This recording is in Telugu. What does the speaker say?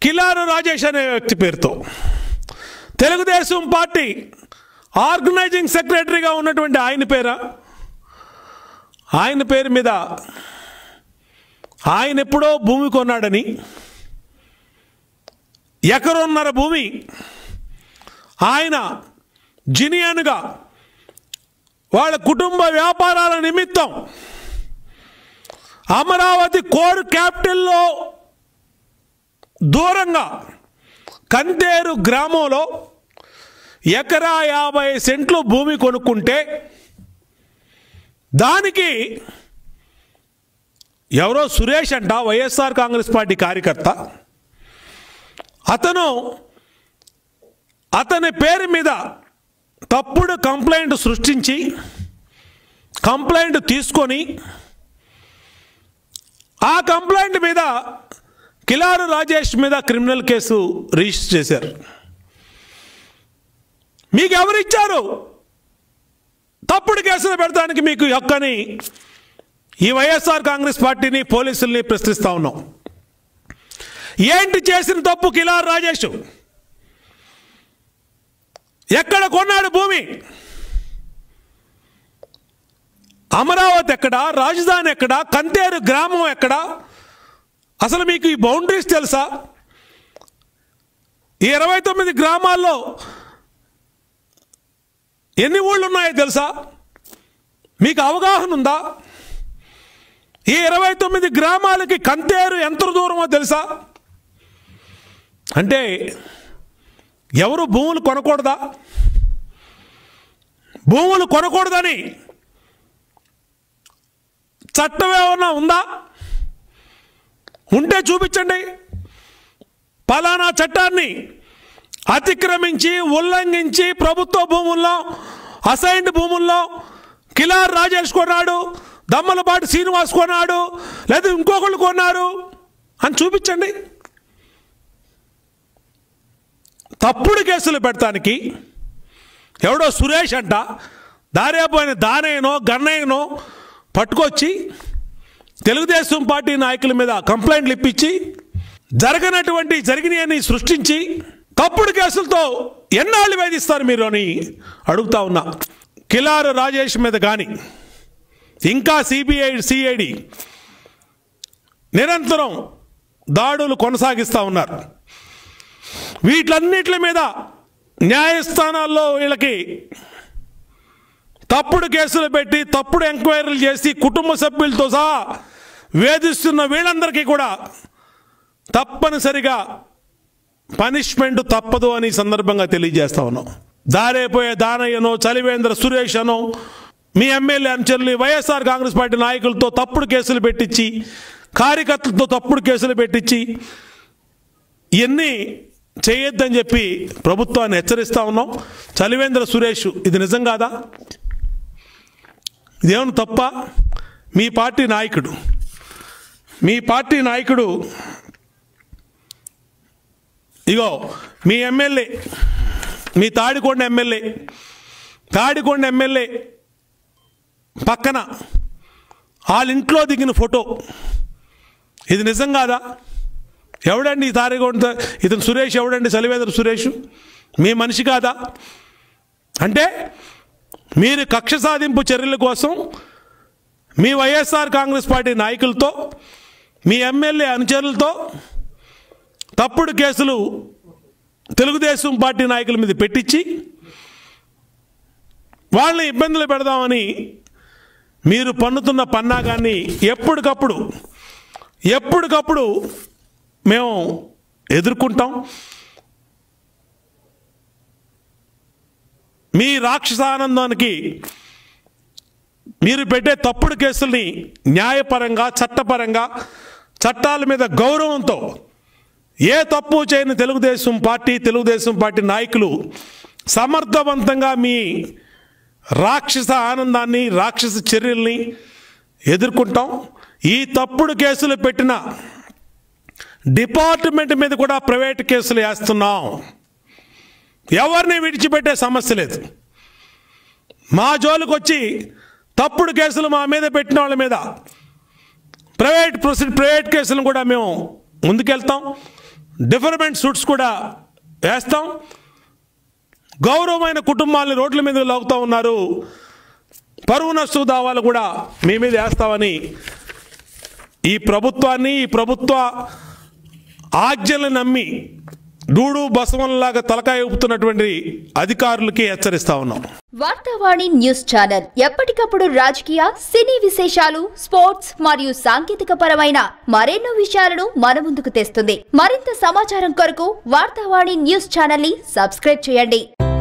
కిలారు రాజేష్ అనే వ్యక్తి పేరుతో తెలుగుదేశం పార్టీ ఆర్గనైజింగ్ సెక్రటరీగా ఉన్నటువంటి ఆయన పేరా ఆయన పేరు మీద ఆయన ఎప్పుడో భూమి కొన్నాడని ఎకరున్నర భూమి ఆయన జినియన్గా వాళ్ళ కుటుంబ వ్యాపారాల నిమిత్తం అమరావతి కోర్ క్యాపిటల్లో దూరంగా కందేరు గ్రామంలో ఎకరా యాభై సెంట్లు భూమి కొనుక్కుంటే దానికి ఎవరో సురేష్ అంట వైఎస్ఆర్ కాంగ్రెస్ పార్టీ కార్యకర్త అతను అతని పేరు మీద తప్పుడు కంప్లైంట్ సృష్టించి కంప్లైంట్ తీసుకొని ఆ కంప్లైంట్ మీద కిలారు రాజేష్ మీద క్రిమినల్ కేసు రిజిస్టర్ చేశారు మీకు ఎవరిచ్చారు తప్పుడు కేసులు పెడతానికి మీకు ఈ హక్కని ఈ వైఎస్ఆర్ కాంగ్రెస్ పార్టీని పోలీసుల్ని ప్రశ్నిస్తా ఉన్నాం ఏంటి చేసిన తప్పు కిలారు రాజేష్ ఎక్కడ కొన్నాడు భూమి అమరావతి ఎక్కడ రాజధాని ఎక్కడ కంతేరు గ్రామం ఎక్కడ అసలు మీకు ఈ బౌండరీస్ తెలుసా ఈ ఇరవై తొమ్మిది గ్రామాల్లో ఎన్ని ఊళ్ళు ఉన్నాయో తెలుసా మీకు అవగాహన ఉందా ఈ ఇరవై తొమ్మిది గ్రామాలకి కంతేరు ఎంత దూరమో తెలుసా అంటే ఎవరు భూములు కొనకూడదా భూములు కొనకూడదని చట్టం ఏమన్నా ఉందా ఉంటే చూపించండి పలానా చట్టాన్ని అతిక్రమించి ఉల్లంఘించి ప్రభుత్వ భూముల్లో అసైన్డ్ భూముల్లో కిలార్ రాజేష్ కొన్నాడు దమ్మలపాటి శ్రీనివాస్ కొన్నాడు లేదా ఇంకొకళ్ళు కొన్నారు అని చూపించండి తప్పుడు కేసులు పెడతానికి ఎవడో సురేష్ అంట దారేపోయిన దానయ్యనో గన్నయ్యనో పట్టుకొచ్చి తెలుగుదేశం పార్టీ నాయకుల మీద కంప్లైంట్లు ఇప్పించి జరగనటువంటి జరిగినాయని సృష్టించి తప్పుడు కేసులతో ఎన్నాళ్ళు వేధిస్తారు మీరు అని అడుగుతా ఉన్నా కిలారు రాజేష్ మీద కానీ ఇంకా సిబిఐ సిఐడి నిరంతరం దాడులు కొనసాగిస్తూ ఉన్నారు వీటన్నిటి మీద న్యాయస్థానాల్లో వీళ్ళకి తప్పుడు కేసులు పెట్టి తప్పుడు ఎంక్వైరీలు చేసి కుటుంబ సభ్యులతో సహా వేధిస్తున్న వీళ్ళందరికీ కూడా తప్పనిసరిగా పనిష్మెంట్ తప్పదు అని ఈ సందర్భంగా తెలియజేస్తా ఉన్నాం దారేపోయే దానయ్యనో చలివేంద్ర సురేష్ అనో మీ ఎమ్మెల్యే అనుచరులు వైఎస్ఆర్ కాంగ్రెస్ పార్టీ నాయకులతో తప్పుడు కేసులు పెట్టించి కార్యకర్తలతో తప్పుడు కేసులు పెట్టించి ఇవన్నీ చేయొద్దని చెప్పి ప్రభుత్వాన్ని హెచ్చరిస్తా ఉన్నాం చలివేంద్ర సురేష్ ఇది నిజం కాదా ఇదేమన్నా తప్ప మీ పార్టీ నాయకుడు మీ పార్టీ నాయకుడు ఇగో మీ ఎమ్మెల్యే మీ తాడికొండ ఎమ్మెల్యే తాడికొండ ఎమ్మెల్యే పక్కన వాళ్ళ ఇంట్లో దిగిన ఫోటో ఇది నిజం కాదా ఎవడండి ఈ తాడికొండ ఇతను సురేష్ ఎవడండి సలివేంద్ర సురేష్ మీ మనిషి కాదా అంటే మీరు కక్ష సాధింపు చర్యల కోసం మీ వైఎస్ఆర్ కాంగ్రెస్ పార్టీ నాయకులతో మీ ఎమ్మెల్యే అనుచరులతో తప్పుడు కేసులు తెలుగుదేశం పార్టీ నాయకుల మీద పెట్టించి వాళ్ళని ఇబ్బందులు పెడదామని మీరు పన్నుతున్న పన్నాగాన్ని ఎప్పటికప్పుడు ఎప్పటికప్పుడు మేము ఎదుర్కొంటాం మీ రాక్షసానందానికి మీరు పెట్టే తప్పుడు కేసుల్ని న్యాయపరంగా చట్టపరంగా చట్టాల మీద గౌరవంతో ఏ తప్పు చేయని తెలుగుదేశం పార్టీ తెలుగుదేశం పార్టీ నాయకులు సమర్థవంతంగా మీ రాక్షస ఆనందాన్ని రాక్షస చర్యల్ని ఎదుర్కొంటాం ఈ తప్పుడు కేసులు పెట్టిన డిపార్ట్మెంట్ మీద కూడా ప్రైవేట్ కేసులు వేస్తున్నాం ఎవరిని విడిచిపెట్టే సమస్య లేదు మా జోలికి వచ్చి తప్పుడు కేసులు మా మీద పెట్టిన వాళ్ళ మీద ప్రైవేట్ ప్రొసీ ప్రైవేట్ కేసులను కూడా మేము ముందుకెళ్తాం డిఫర్మెంట్ సూట్స్ కూడా వేస్తాం గౌరవమైన కుటుంబాలని రోడ్ల మీద లాగుతూ ఉన్నారు పరువు నష్ట దావాలు కూడా మీ మీద వేస్తామని ఈ ప్రభుత్వాన్ని ఈ ప్రభుత్వ ఆజ్ఞలను నమ్మి డూడు బసవన్లాగా తలకాయ ఊపుతున్నటువంటి అధికారులకి హెచ్చరిస్తా ఉన్నాం వార్తావాణి న్యూస్ ఛానల్ ఎప్పటికప్పుడు రాజకీయ సినీ విశేషాలు స్పోర్ట్స్ మరియు సాంకేతిక పరమైన మరెన్నో విషయాలను మన ముందుకు తెస్తుంది మరింత సమాచారం కొరకు వార్తావాణి న్యూస్ ఛానల్ ని సబ్స్క్రైబ్ చేయండి